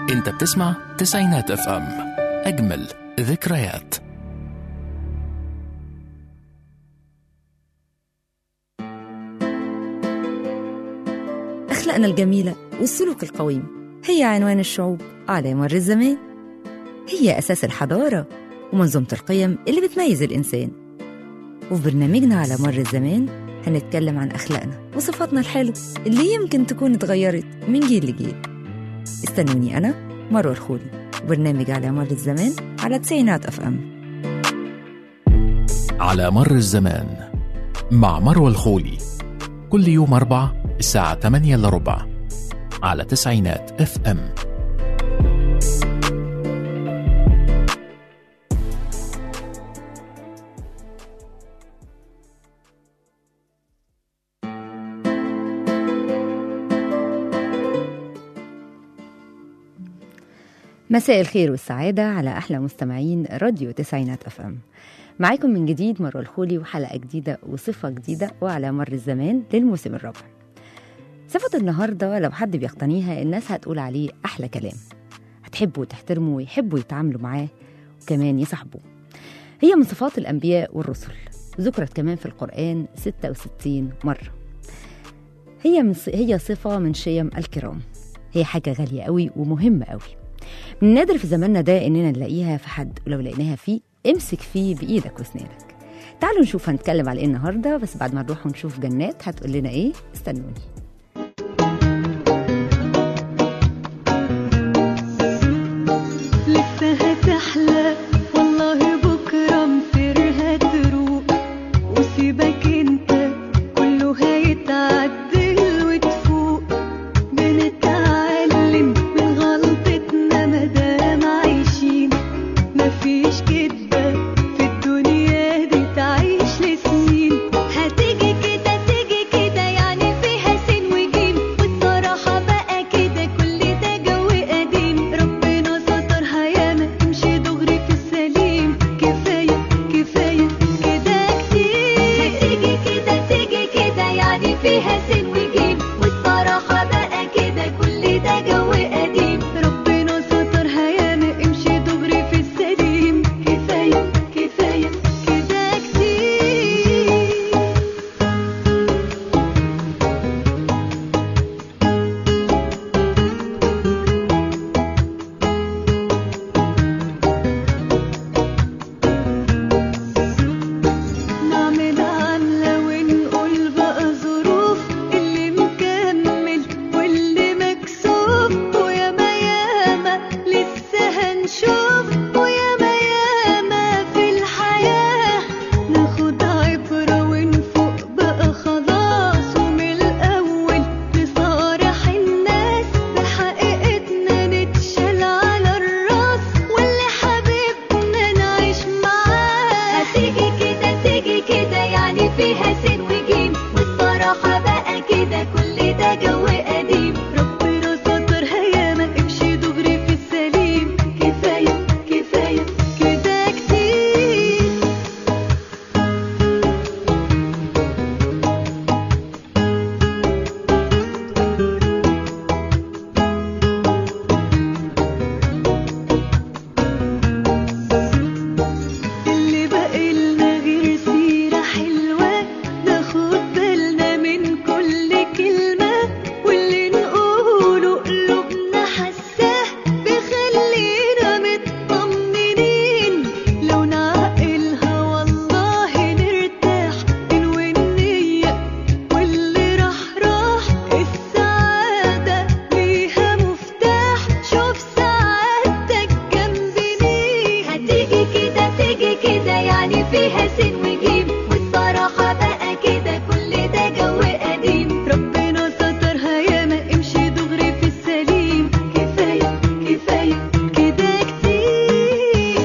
انت بتسمع تسعينات اف ام اجمل ذكريات أخلاقنا الجميلة والسلوك القويم هي عنوان الشعوب على مر الزمان هي أساس الحضارة ومنظومة القيم اللي بتميز الإنسان وفي برنامجنا على مر الزمان هنتكلم عن أخلاقنا وصفاتنا الحلوة اللي يمكن تكون اتغيرت من جيل لجيل استنوني أنا مروة الخولي وبرنامج على مر الزمان على تسعينات أف أم على مر الزمان مع مروى الخولي كل يوم أربع الساعة 8 إلا ربع على تسعينات اف ام مساء الخير والسعادة على أحلى مستمعين راديو تسعينات أف أم معاكم من جديد مروة الخولي وحلقة جديدة وصفة جديدة وعلى مر الزمان للموسم الرابع صفة النهاردة لو حد بيقتنيها الناس هتقول عليه أحلى كلام هتحبوا وتحترموا ويحبوا يتعاملوا معاه وكمان يصاحبوه هي من صفات الأنبياء والرسل ذكرت كمان في القرآن 66 مرة هي من هي صفة من شيم الكرام هي حاجة غالية قوي ومهمة قوي من النادر في زماننا ده إننا نلاقيها في حد ولو لقيناها فيه امسك فيه بإيدك واسنانك تعالوا نشوف هنتكلم على ايه النهارده بس بعد ما نروح ونشوف جنات هتقول لنا ايه استنوني لسه هتحلى والله بكرة مصيرها تروق وسيبك انت كله هيتعدل وتفوق بنتعلم من غلطتنا مادام عايشين مفيش كدبة في الدنيا دي تعيش لسنين هتيجي كده تيجي كده يعني فيها سين وجيم والصراحة بقى كده كل ده جو قديم ربنا سترها ياما تمشي دغري في السليم كفاية كفاية كده كتير هتيجي كده تيجي كده يعني فيها سين وجيم والصراحة بقى كده كل ده جو قديم ربنا سترها ياما امشي دغري في السليم كفاية كفاية كده كتير نعمل عاملة ونقول بقى ظروف اللي مكمل واللي مكسوف وياما ياما لسه هنشوف وياما ياما في الحياة ناخد عبرة ونفوق بقى خلاص ومن الأول نصارح الناس بحقيقتنا نتشال على الراس واللي حبيبنا نعيش معاه هتيجي كده تيجي كده يعني فيها سين وجيم والصراحة بقى كده كل ده جو قديم ربنا سترها ياما امشي دغري في السليم كفاية كفاية كده كتير اللي بقالنا غير سيرة حلوة ناخد بالنا من كل كلمة واللي نقوله قلوبنا حساه بيخلينا مطمنين لو نعقلها والله نرتاح ننوي النية واللي راح راح السعادة ليها مفتاح شوف سعادتك جنب مين هتيجي كده تيجي كده يعني فيها سين وجيم والصراحة بقى كده كل ده جو قديم ربنا سترها ياما امشي دغري في السليم كفاية كفاية كده كتير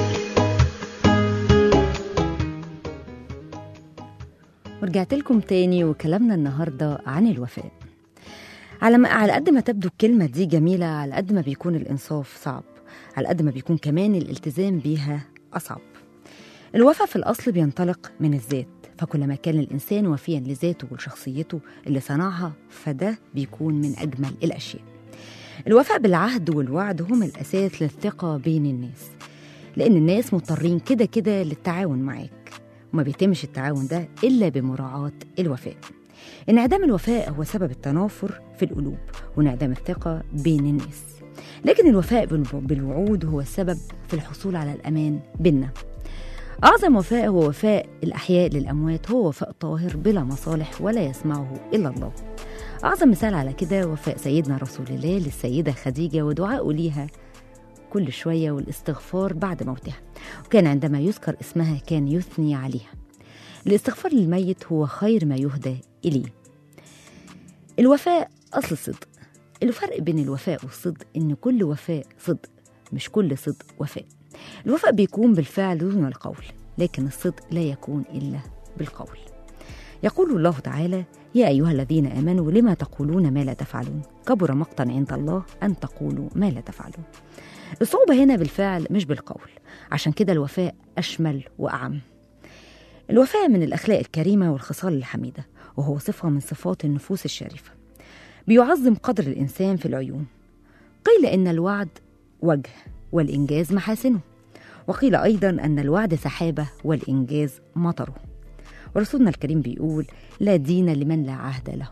ورجعت لكم تاني وكلامنا النهارده عن الوفاء على ما على قد ما تبدو الكلمة دي جميلة على قد ما بيكون الإنصاف صعب على قد ما بيكون كمان الالتزام بيها أصعب الوفاء في الأصل بينطلق من الذات فكلما كان الإنسان وفيا لذاته ولشخصيته اللي صنعها فده بيكون من أجمل الأشياء الوفاء بالعهد والوعد هم الأساس للثقة بين الناس لأن الناس مضطرين كده كده للتعاون معاك وما بيتمش التعاون ده إلا بمراعاة الوفاء انعدام الوفاء هو سبب التنافر في القلوب وانعدام الثقة بين الناس لكن الوفاء بالو- بالوعود هو السبب في الحصول على الأمان بيننا أعظم وفاء هو وفاء الأحياء للأموات هو وفاء طاهر بلا مصالح ولا يسمعه إلا الله أعظم مثال على كده وفاء سيدنا رسول الله للسيدة خديجة ودعائه ليها كل شوية والاستغفار بعد موتها وكان عندما يذكر اسمها كان يثني عليها الاستغفار للميت هو خير ما يهدى إليه الوفاء أصل الصدق الفرق بين الوفاء والصدق إن كل وفاء صدق مش كل صدق وفاء الوفاء بيكون بالفعل دون القول لكن الصدق لا يكون إلا بالقول يقول الله تعالى يا أيها الذين آمنوا لما تقولون ما لا تفعلون كبر مقتا عند الله أن تقولوا ما لا تفعلون الصعوبة هنا بالفعل مش بالقول عشان كده الوفاء أشمل وأعم الوفاء من الأخلاق الكريمة والخصال الحميدة وهو صفة من صفات النفوس الشريفة بيعظم قدر الإنسان في العيون قيل إن الوعد وجه والإنجاز محاسنه وقيل أيضا أن الوعد سحابة والإنجاز مطره ورسولنا الكريم بيقول لا دين لمن لا عهد له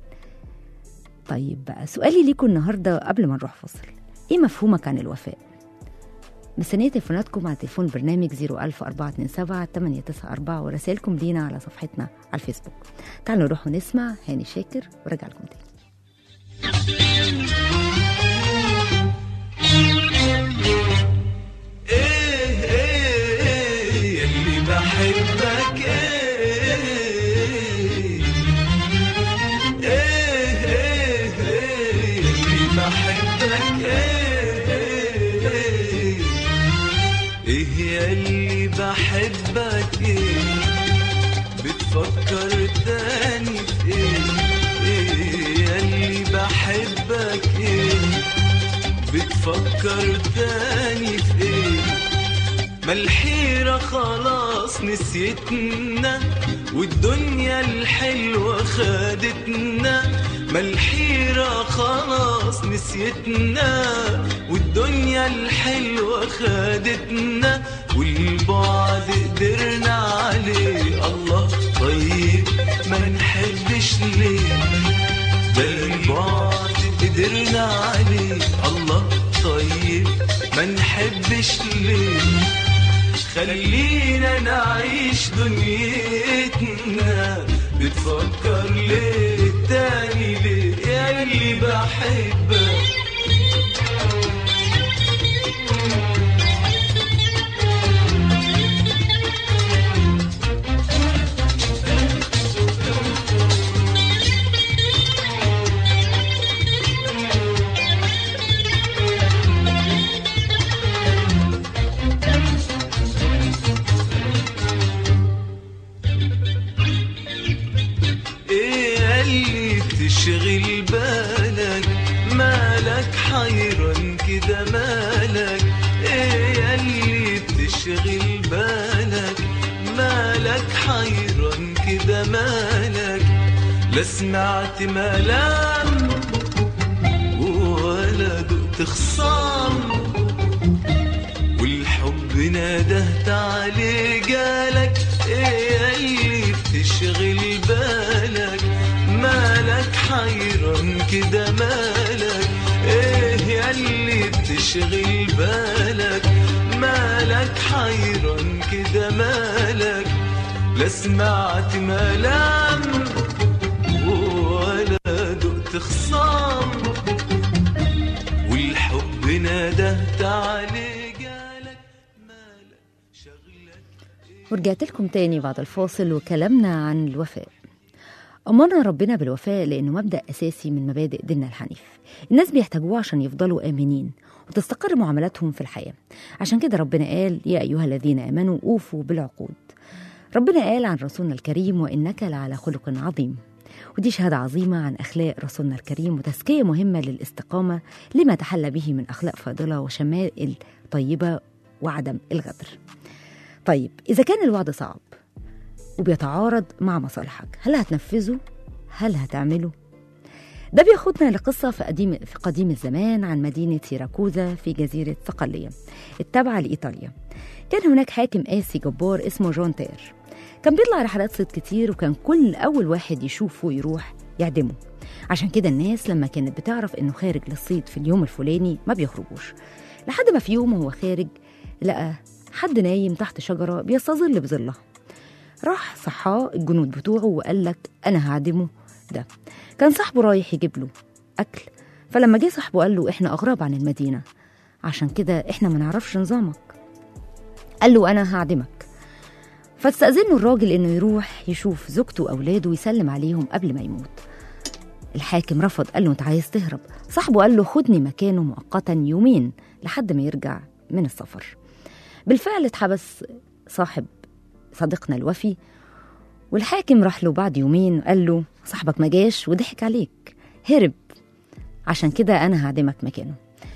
طيب بقى سؤالي ليكم النهاردة قبل ما نروح فصل إيه مفهومك عن الوفاء؟ مستنية تليفوناتكم على تليفون برنامج 01427 894 ورسائلكم لينا على صفحتنا على الفيسبوك تعالوا نروح ونسمع هاني شاكر ورجع لكم تاني ايه ايه يلي بحبك ايه ايه ايه ايه يلي بحبك ايه ايه يلي بحبك ايه بتفكر تاني في ايه ايه يلي بحبك ايه بتفكر تاني في ايه ما الحيرة خلاص نسيتنا والدنيا الحلوة خدتنا ما الحيرة خلاص نسيتنا والدنيا الحلوة خدتنا والبعد قدرنا عليه الله طيب ما نحبش ليه ده البعد قدرنا عليه الله طيب ما نحبش ليه خلينا نعيش دنيتنا بتفكر ليه تاني ليه يا اللي بحبك ايه اللي تشغل بالك مالك حيران كده مالك ايه اللي تشغل بالك مالك حيران كده مالك لا سمعت ملام ولا دقت خصام والحب نادهت عليه جالك ايه اللي بتشغل بالك مالك حيران كده مالك ايه ياللي بتشغل بالك مالك حيران كده مالك لا سمعت ملام ولا دقت خصام والحب نادهت عليه جالك مالك شغلك ورجعت لكم تاني بعد الفاصل وكلامنا عن الوفاء أمرنا ربنا بالوفاء لأنه مبدأ أساسي من مبادئ ديننا الحنيف الناس بيحتاجوه عشان يفضلوا آمنين وتستقر معاملاتهم في الحياة عشان كده ربنا قال يا أيها الذين آمنوا أوفوا بالعقود ربنا قال عن رسولنا الكريم وإنك لعلى خلق عظيم ودي شهادة عظيمة عن أخلاق رسولنا الكريم وتزكية مهمة للاستقامة لما تحلى به من أخلاق فاضلة وشمائل طيبة وعدم الغدر طيب إذا كان الوعد صعب وبيتعارض مع مصالحك هل هتنفذه؟ هل هتعمله؟ ده بياخدنا لقصة في قديم, في قديم الزمان عن مدينة سيراكوزا في جزيرة صقلية التابعة لإيطاليا كان هناك حاكم قاسي جبار اسمه جون تير كان بيطلع رحلات صيد كتير وكان كل أول واحد يشوفه يروح يعدمه عشان كده الناس لما كانت بتعرف إنه خارج للصيد في اليوم الفلاني ما بيخرجوش لحد ما في يوم وهو خارج لقى حد نايم تحت شجرة بيستظل بظلها راح صحاه الجنود بتوعه وقال لك أنا هعدمه ده كان صاحبه رايح يجيب له أكل فلما جه صاحبه قال له إحنا أغراب عن المدينة عشان كده إحنا ما نعرفش نظامك قال له أنا هعدمك فاستأذنه الراجل إنه يروح يشوف زوجته وأولاده ويسلم عليهم قبل ما يموت الحاكم رفض قال له أنت عايز تهرب صاحبه قال له خدني مكانه مؤقتا يومين لحد ما يرجع من السفر بالفعل اتحبس صاحب صديقنا الوفي والحاكم راح له بعد يومين قال له صاحبك ما جاش وضحك عليك هرب عشان كده أنا هعدمك مكانه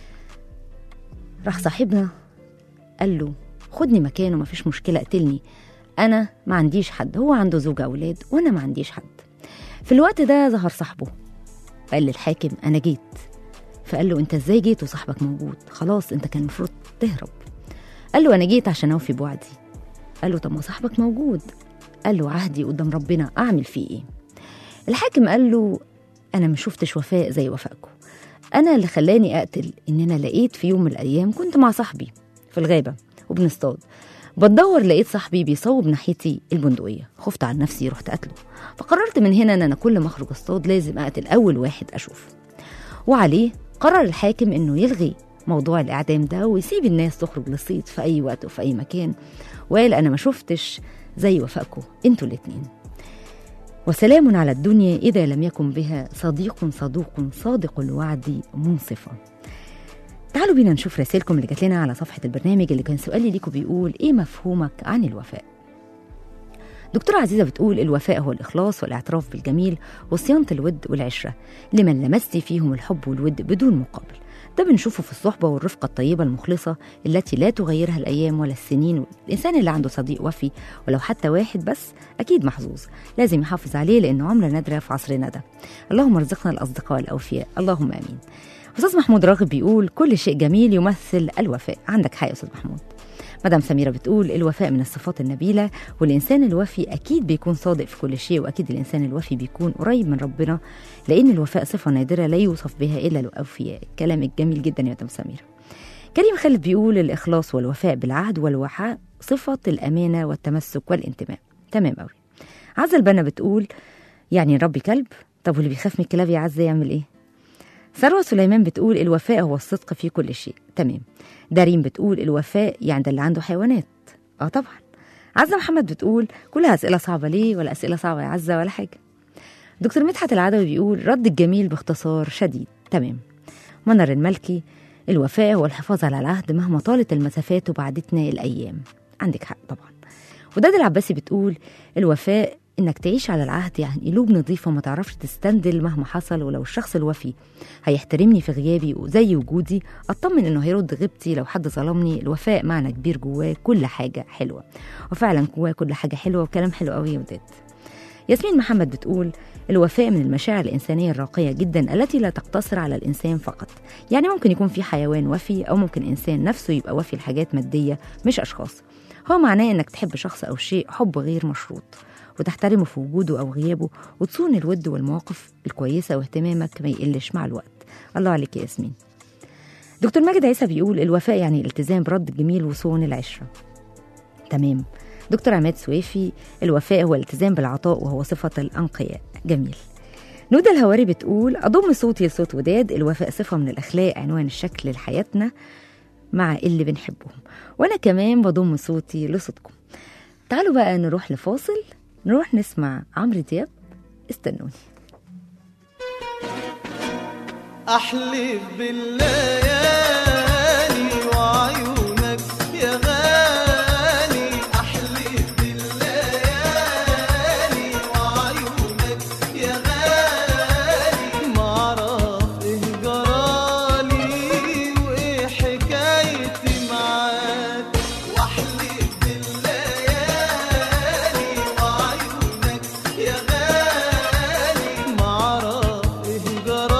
راح صاحبنا قال له خدني مكانه مفيش مشكلة اقتلني أنا ما عنديش حد هو عنده زوجة أولاد وأنا ما عنديش حد في الوقت ده ظهر صاحبه قال للحاكم أنا جيت فقال له أنت إزاي جيت وصاحبك موجود خلاص أنت كان المفروض تهرب قال له أنا جيت عشان أوفي بوعدي قال له طب ما صاحبك موجود قال له عهدي قدام ربنا أعمل فيه إيه الحاكم قال له أنا ما شفتش وفاء زي وفائكم أنا اللي خلاني أقتل إن أنا لقيت في يوم من الأيام كنت مع صاحبي في الغابة وبنصطاد بدور لقيت صاحبي بيصوب ناحيتي البندقية خفت عن نفسي رحت قتله فقررت من هنا ان انا كل ما اخرج اصطاد لازم اقتل اول واحد اشوفه وعليه قرر الحاكم انه يلغي موضوع الاعدام ده ويسيب الناس تخرج للصيد في اي وقت وفي اي مكان وقال انا ما شفتش زي وفائكم انتوا الاتنين وسلام على الدنيا اذا لم يكن بها صديق صدوق صادق الوعد منصفا تعالوا بينا نشوف رسائلكم اللي جات لنا على صفحة البرنامج اللي كان سؤالي ليكم بيقول إيه مفهومك عن الوفاء؟ دكتورة عزيزة بتقول الوفاء هو الإخلاص والاعتراف بالجميل وصيانة الود والعشرة لمن لمست فيهم الحب والود بدون مقابل ده بنشوفه في الصحبة والرفقة الطيبة المخلصة التي لا تغيرها الأيام ولا السنين الإنسان اللي عنده صديق وفي ولو حتى واحد بس أكيد محظوظ لازم يحافظ عليه لأنه عملة نادرة في عصرنا ده اللهم ارزقنا الأصدقاء الأوفياء اللهم آمين أستاذ محمود راغب بيقول كل شيء جميل يمثل الوفاء عندك حق يا أستاذ محمود مدام سميرة بتقول الوفاء من الصفات النبيلة والإنسان الوفي أكيد بيكون صادق في كل شيء وأكيد الإنسان الوفي بيكون قريب من ربنا لأن الوفاء صفة نادرة لا يوصف بها إلا الأوفياء كلامك جميل جدا يا مدام سميرة كريم خالد بيقول الإخلاص والوفاء بالعهد والوحاء صفة الأمانة والتمسك والانتماء تمام أوي عزة البنا بتقول يعني نربي كلب طب واللي بيخاف من الكلاب يا عزة يعمل إيه ثروة سليمان بتقول الوفاء هو الصدق في كل شيء تمام دارين بتقول الوفاء يعني ده اللي عنده حيوانات اه طبعا عزة محمد بتقول كلها أسئلة صعبة ليه ولا أسئلة صعبة يا عزة ولا حاجة دكتور مدحت العدوي بيقول رد الجميل باختصار شديد تمام منر الملكي الوفاء هو الحفاظ على العهد مهما طالت المسافات وبعدتنا الأيام عندك حق طبعا وداد العباسي بتقول الوفاء انك تعيش على العهد يعني قلوب نظيفه ما تعرفش تستندل مهما حصل ولو الشخص الوفي هيحترمني في غيابي وزي وجودي اطمن انه هيرد غيبتي لو حد ظلمني الوفاء معنى كبير جواه كل حاجه حلوه وفعلا جواه كل حاجه حلوه وكلام حلو قوي يا وداد ياسمين محمد بتقول الوفاء من المشاعر الإنسانية الراقية جدا التي لا تقتصر على الإنسان فقط يعني ممكن يكون في حيوان وفي أو ممكن إنسان نفسه يبقى وفي لحاجات مادية مش أشخاص هو معناه إنك تحب شخص أو شيء حب غير مشروط وتحترمه في وجوده أو غيابه وتصون الود والمواقف الكويسة واهتمامك ما يقلش مع الوقت الله عليك يا ياسمين دكتور ماجد عيسى بيقول الوفاء يعني الالتزام برد الجميل وصون العشرة تمام دكتور عماد سويفي الوفاء هو الالتزام بالعطاء وهو صفة الأنقياء جميل نودة الهواري بتقول أضم صوتي لصوت وداد الوفاء صفة من الأخلاق عنوان الشكل لحياتنا مع اللي بنحبهم وأنا كمان بضم صوتي لصوتكم تعالوا بقى نروح لفاصل نروح نسمع عمرو دياب استنوني أحلف بالليالي وعيونك يا غالي أحلف بالليالي وعيونك يا غالي معرف إيه جرالي وإيه حكايتي معاك وأحلف بالليالي وعيونك يا غالي معرف إيه جرالي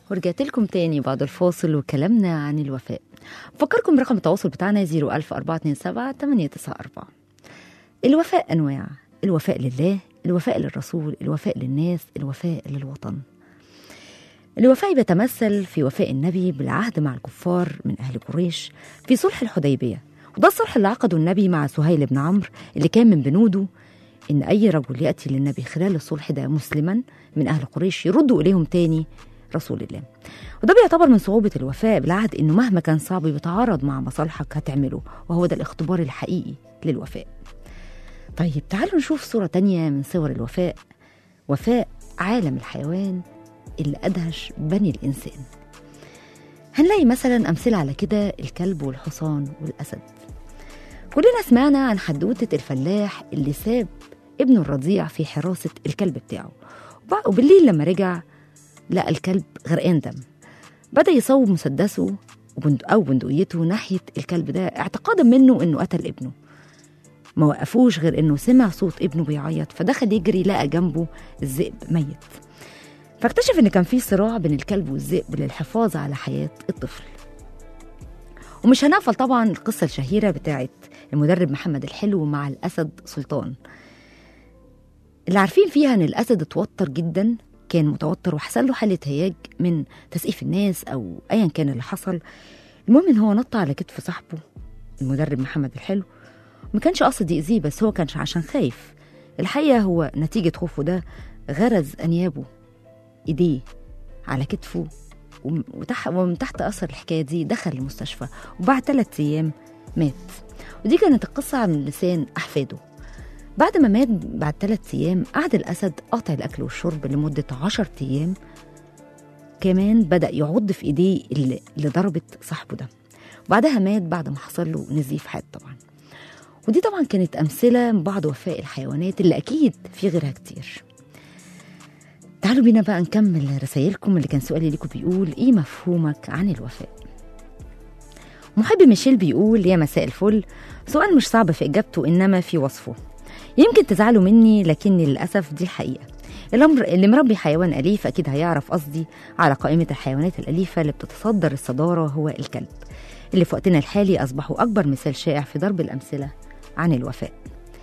ورجعت لكم تاني بعد الفاصل وكلامنا عن الوفاء فكركم برقم التواصل بتاعنا 01427 894 الوفاء أنواع الوفاء لله الوفاء للرسول الوفاء للناس الوفاء للوطن الوفاء بيتمثل في وفاء النبي بالعهد مع الكفار من أهل قريش في صلح الحديبية وده الصلح اللي عقده النبي مع سهيل بن عمرو اللي كان من بنوده إن أي رجل يأتي للنبي خلال الصلح ده مسلما من أهل قريش يردوا إليهم تاني رسول الله وده بيعتبر من صعوبة الوفاء بالعهد إنه مهما كان صعب بيتعارض مع مصالحك هتعمله وهو ده الاختبار الحقيقي للوفاء طيب تعالوا نشوف صورة تانية من صور الوفاء وفاء عالم الحيوان اللي أدهش بني الإنسان هنلاقي مثلا أمثلة على كده الكلب والحصان والأسد كلنا سمعنا عن حدوتة الفلاح اللي ساب ابنه الرضيع في حراسة الكلب بتاعه وبع- وبالليل لما رجع لقى الكلب غرقان دم بدأ يصوب مسدسه وبند- أو بندقيته ناحية الكلب ده اعتقادا منه إنه قتل ابنه ما وقفوش غير إنه سمع صوت ابنه بيعيط فدخل يجري لقى جنبه الذئب ميت فاكتشف إن كان في صراع بين الكلب والذئب للحفاظ على حياة الطفل ومش هنغفل طبعا القصة الشهيرة بتاعت المدرب محمد الحلو مع الأسد سلطان اللي عارفين فيها إن الأسد اتوتر جدا كان متوتر وحصل له حالة هياج من تسقيف الناس أو أيا كان اللي حصل المهم إن هو نط على كتف صاحبه المدرب محمد الحلو ما كانش قصد يأذيه بس هو كانش عشان خايف الحقيقة هو نتيجة خوفه ده غرز أنيابه إيديه على كتفه وم- وتح ومن تحت أثر الحكاية دي دخل المستشفى وبعد ثلاثة أيام مات ودي كانت القصة عن لسان أحفاده بعد ما مات بعد ثلاثة أيام قعد الأسد قاطع الأكل والشرب لمدة عشر أيام كمان بدأ يعض في إيديه اللي, اللي ضربت صاحبه ده وبعدها مات بعد ما حصل له نزيف حاد طبعا ودي طبعا كانت أمثلة من بعض وفاء الحيوانات اللي أكيد في غيرها كتير تعالوا بينا بقى نكمل رسايلكم اللي كان سؤالي ليكم بيقول ايه مفهومك عن الوفاء محب ميشيل بيقول يا مساء الفل سؤال مش صعب في اجابته انما في وصفه يمكن تزعلوا مني لكن للاسف دي الحقيقه الامر اللي مربي حيوان اليف اكيد هيعرف قصدي على قائمه الحيوانات الاليفه اللي بتتصدر الصداره هو الكلب اللي في وقتنا الحالي اصبحوا اكبر مثال شائع في ضرب الامثله عن الوفاء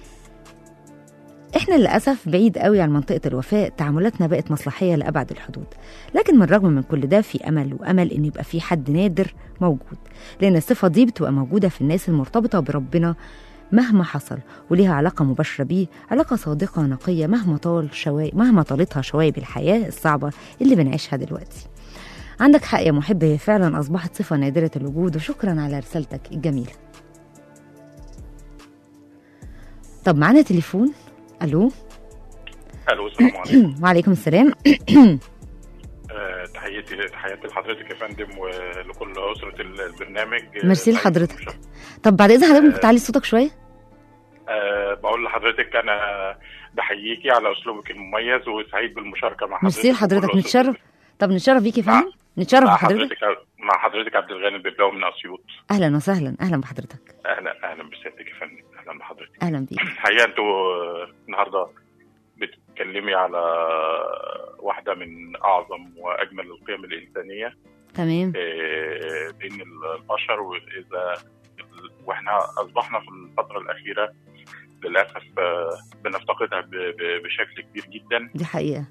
احنا للاسف بعيد قوي عن منطقه الوفاء تعاملاتنا بقت مصلحيه لابعد الحدود لكن من الرغم من كل ده في امل وامل ان يبقى في حد نادر موجود لان الصفه دي بتبقى موجوده في الناس المرتبطه بربنا مهما حصل وليها علاقه مباشره بيه علاقه صادقه نقيه مهما طال شواي مهما طالتها شوايب الحياه الصعبه اللي بنعيشها دلوقتي عندك حق يا محب هي فعلا اصبحت صفه نادره الوجود وشكرا على رسالتك الجميله طب معانا تليفون الو الو السلام عليكم وعليكم السلام آه، تحياتي تحياتي لحضرتك يا فندم ولكل اسره البرنامج آه، ميرسي رئيس لحضرتك. المشرف. طب بعد اذن حضرتك ممكن تعلي صوتك شويه آه، بقول لحضرتك انا بحييكي على اسلوبك المميز وسعيد بالمشاركه مع حضرتك ميرسي لحضرتك وكل أسرة نتشرف طب نتشرف بيك يا مع- فندم نتشرف مع بحضرتك حضرتك مع حضرتك عبد الغني الببلاوي من اسيوط اهلا وسهلا اهلا بحضرتك اهلا اهلا بسيادتك يا فندم اهلا بحضرتك اهلا بيك الحقيقه انتوا آه، النهارده بتتكلمي على واحده من اعظم واجمل القيم الانسانيه تمام آه، بين البشر واذا واحنا اصبحنا في الفتره الاخيره للاسف آه، بنفتقدها ب- ب- بشكل كبير جدا دي حقيقه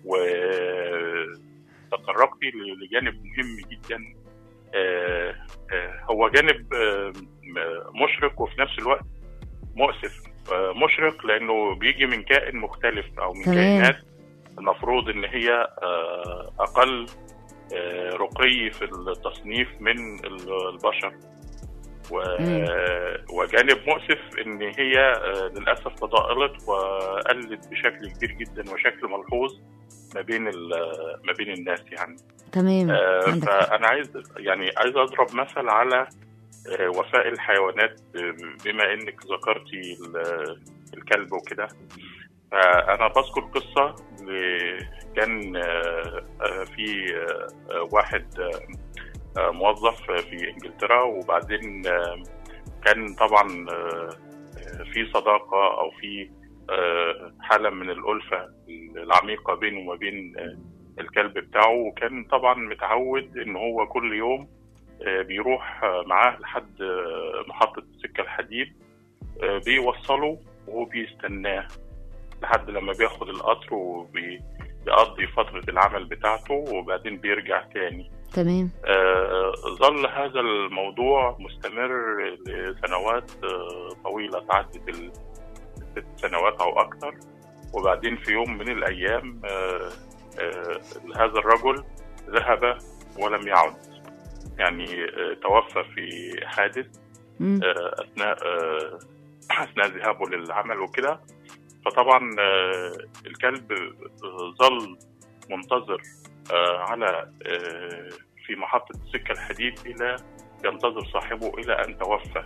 وتطرقتي ل- لجانب مهم جدا آه، آه، هو جانب آه، م- مشرق وفي نفس الوقت مؤسف آه، مشرق لانه بيجي من كائن مختلف او من تمام. كائنات المفروض ان هي آه، اقل آه، رقي في التصنيف من ال- البشر و- مم. وجانب مؤسف ان هي آه، للاسف تضاءلت وقلت بشكل كبير جدا وشكل ملحوظ ما بين ال- ما بين الناس يعني تمام آه، عندك حق. فانا عايز يعني عايز اضرب مثل على آه، وفاء الحيوانات آه، بما انك ذكرتي ال- الكلب وكده فانا بذكر قصه ل- كان آه، آه، في آه، آه، واحد آه، آه، موظف في انجلترا وبعدين آه، كان طبعا آه، آه، في صداقه او في آه، حاله من الالفه العميقه بينه وما بين آه، الكلب بتاعه وكان طبعا متعود ان هو كل يوم آه، بيروح آه، معاه لحد آه، محطة سكة الحديد آه، بيوصله وهو بيستناه لحد لما بياخد القطر وبيقضي فترة العمل بتاعته وبعدين بيرجع تاني تمام آه، ظل هذا الموضوع مستمر لسنوات آه، طويلة تعدت الست سنوات أو أكثر وبعدين في يوم من الأيام آه، آه، هذا الرجل ذهب ولم يعد يعني آه، توفى في حادث مم. آه، اثناء آه، اثناء ذهابه للعمل وكده فطبعا آه، الكلب آه، ظل منتظر آه، على آه، في محطة السكة الحديد إلى ينتظر صاحبه إلى أن توفى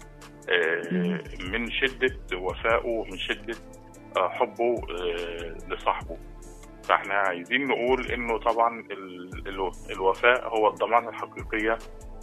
آه، من شدة وفائه ومن شدة آه، حبه آه، لصاحبه فاحنا عايزين نقول انه طبعا ال- ال- الوفاء هو الضمانة الحقيقية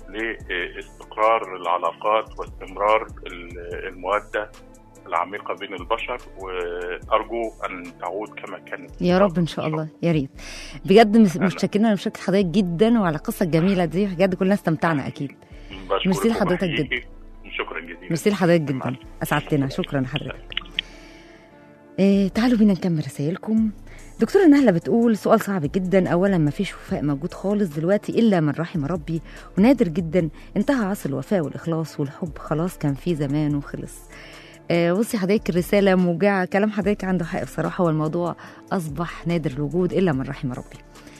لاستقرار العلاقات واستمرار ال- المودة العميقة بين البشر وأرجو أن تعود كما كانت يا رب ان شاء الله يا ريت بجد مس- متشكرين انا مشكور حضرتك جدا وعلى القصه الجميله دي بجد كلنا استمتعنا اكيد بشكرك ميرسي لحضرتك وبحييكي. شكرا جزيلا ميرسي لحضرتك جدا اسعدتنا شكرا لحضرتك إيه تعالوا بينا نكمل رسائلكم دكتورة نهلة بتقول سؤال صعب جدا أولا ما فيش وفاء موجود خالص دلوقتي إلا من رحم ربي ونادر جدا انتهى عصر الوفاء والإخلاص والحب خلاص كان في زمان وخلص آه، بصي حضرتك الرسالة موجعة كلام حضرتك عنده حق بصراحة والموضوع أصبح نادر الوجود إلا من رحم ربي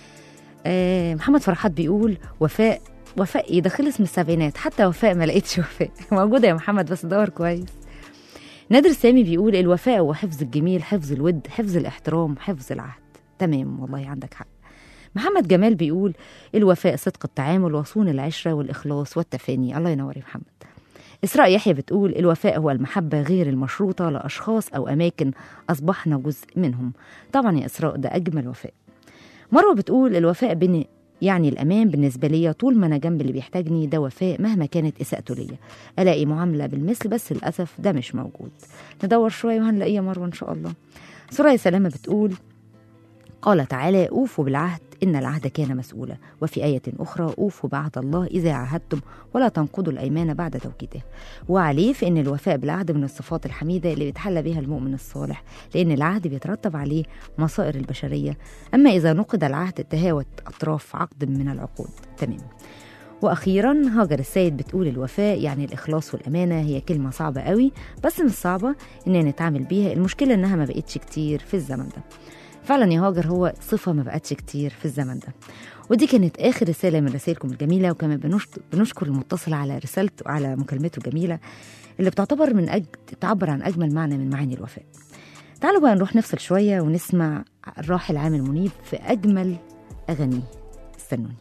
آه، محمد فرحات بيقول وفاء وفاء ايه ده خلص من السبعينات حتى وفاء ما لقيتش وفاء موجودة يا محمد بس دور كويس نادر سامي بيقول الوفاء وحفظ الجميل حفظ الود حفظ الاحترام حفظ العهد تمام والله عندك حق محمد جمال بيقول الوفاء صدق التعامل وصون العشرة والإخلاص والتفاني الله ينور يا محمد إسراء يحيى بتقول الوفاء هو المحبة غير المشروطة لأشخاص أو أماكن أصبحنا جزء منهم طبعا يا إسراء ده أجمل وفاء مروة بتقول الوفاء بين يعني الأمان بالنسبة لي طول ما أنا جنب اللي بيحتاجني ده وفاء مهما كانت إساءته ليا ألاقي معاملة بالمثل بس للأسف ده مش موجود ندور شوية وهنلاقيه يا مروة إن شاء الله سوريا سلامة بتقول قال تعالى أوفوا بالعهد إن العهد كان مسؤولا وفي آية أخرى أوفوا بعهد الله إذا عاهدتم ولا تنقضوا الأيمان بعد توكيده وعليه فإن الوفاء بالعهد من الصفات الحميدة اللي بيتحلى بها المؤمن الصالح لأن العهد بيترتب عليه مصائر البشرية أما إذا نقض العهد تهاوت أطراف عقد من العقود تمام واخيرا هاجر السيد بتقول الوفاء يعني الاخلاص والامانه هي كلمه صعبه قوي بس مش صعبه اننا نتعامل بيها المشكله انها ما بقتش كتير في الزمن ده فعلا يا هاجر هو صفه ما بقتش كتير في الزمن ده ودي كانت اخر رساله من رسائلكم الجميله وكمان بنشت- بنشكر المتصل على رسالته على مكالمته الجميله اللي بتعتبر من أج... تعبر عن اجمل معنى من معاني الوفاء تعالوا بقى نروح نفصل شويه ونسمع الراحل عامر منيب في اجمل اغانيه استنوني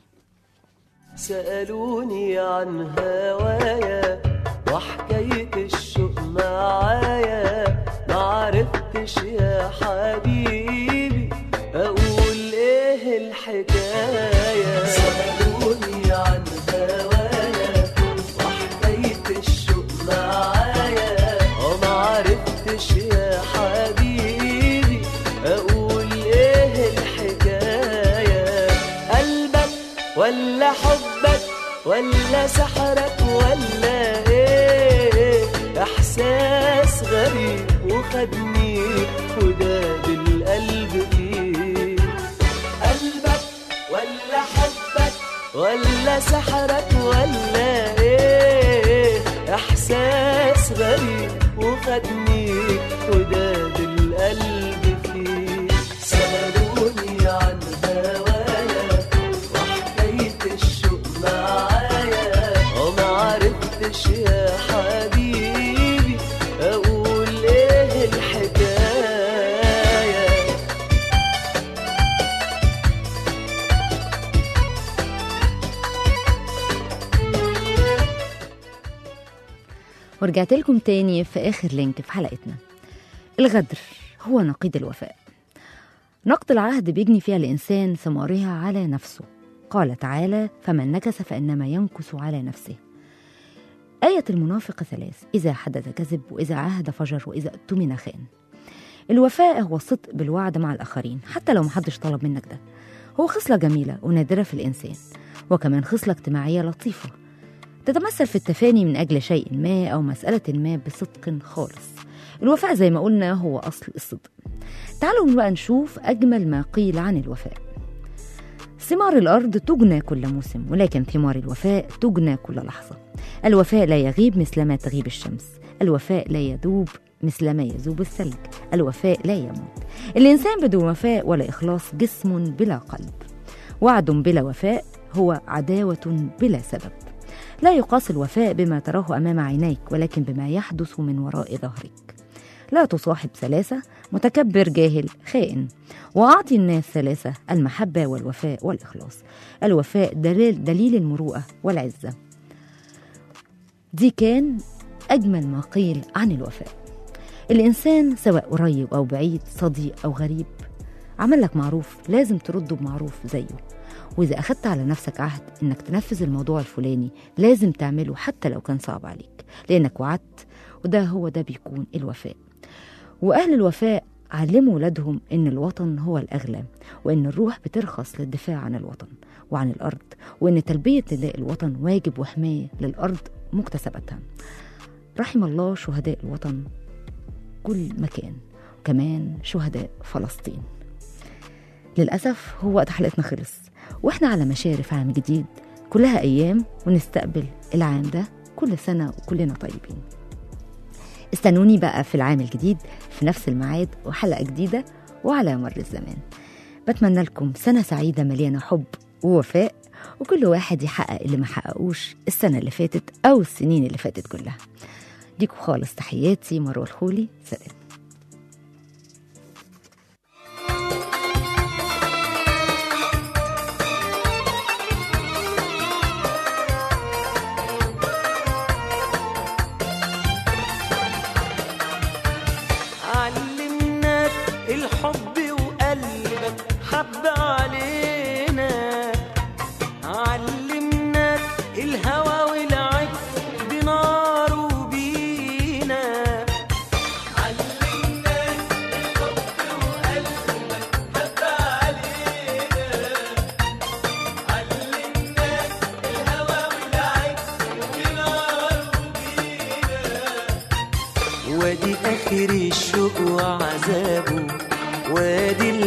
سألوني عن هوايا وحكاية الشوق معايا معرفتش يا حبيبي أقول إيه الحكاية سألوني عن هوايا وحكاية الشوق معايا ومعرفتش يا حبيبي أقول إيه الحكاية قلبك ولا حبك ولا سحرك ولا ايه احساس غريب وخدني وداب القلب فيه قلبك ولا حبك ولا سحرك ولا ايه احساس غريب وخدني وداب القلب فيه سألوني عن هوايا وحكاية الشوق معايا وما عرفتش يا حبيبي أقول إيه الحكاية ورجعت لكم تاني في آخر لينك في حلقتنا الغدر هو نقيض الوفاء نقض العهد بيجني فيها الإنسان ثمارها على نفسه قال تعالى فمن نكث فإنما ينكث على نفسه آية المنافق ثلاث إذا حدث كذب وإذا عاهد فجر وإذا اؤتمن خان الوفاء هو الصدق بالوعد مع الآخرين حتى لو محدش طلب منك ده هو خصلة جميلة ونادرة في الإنسان وكمان خصلة اجتماعية لطيفة تتمثل في التفاني من أجل شيء ما أو مسألة ما بصدق خالص الوفاء زي ما قلنا هو أصل الصدق تعالوا بقى نشوف أجمل ما قيل عن الوفاء ثمار الأرض تجنى كل موسم ولكن ثمار الوفاء تجنى كل لحظة الوفاء لا يغيب مثلما تغيب الشمس الوفاء لا يذوب مثلما يذوب الثلج الوفاء لا يموت الإنسان بدون وفاء ولا إخلاص جسم بلا قلب وعد بلا وفاء هو عداوة بلا سبب لا يقاس الوفاء بما تراه أمام عينيك ولكن بما يحدث من وراء ظهرك لا تصاحب ثلاثة متكبر جاهل خائن وأعطي الناس ثلاثة المحبة والوفاء والإخلاص الوفاء دليل, دليل المروءة والعزة دي كان أجمل ما قيل عن الوفاء الإنسان سواء قريب أو بعيد صديق أو غريب عمل لك معروف لازم ترده بمعروف زيه وإذا أخدت على نفسك عهد إنك تنفذ الموضوع الفلاني لازم تعمله حتى لو كان صعب عليك لأنك وعدت وده هو ده بيكون الوفاء وأهل الوفاء علموا ولادهم إن الوطن هو الأغلى وإن الروح بترخص للدفاع عن الوطن وعن الأرض وإن تلبية نداء الوطن واجب وحماية للأرض مكتسباتها رحم الله شهداء الوطن كل مكان وكمان شهداء فلسطين للأسف هو وقت حلقتنا خلص وإحنا على مشارف عام جديد كلها أيام ونستقبل العام ده كل سنة وكلنا طيبين استنوني بقى في العام الجديد في نفس الميعاد وحلقة جديدة وعلى مر الزمان بتمنى لكم سنة سعيدة مليانة حب ووفاء وكل واحد يحقق اللي ما حققوش السنة اللي فاتت أو السنين اللي فاتت كلها ليكم خالص تحياتي مروة الخولي سلام علمناك الحب وقلبك حب علينا علمناك الهوى والعد بنار وبينا علمناك الحب وقلبك حب علينا علمناك الهوى والعد بنار وبينا وادي اخر الشوق وعذابه وادي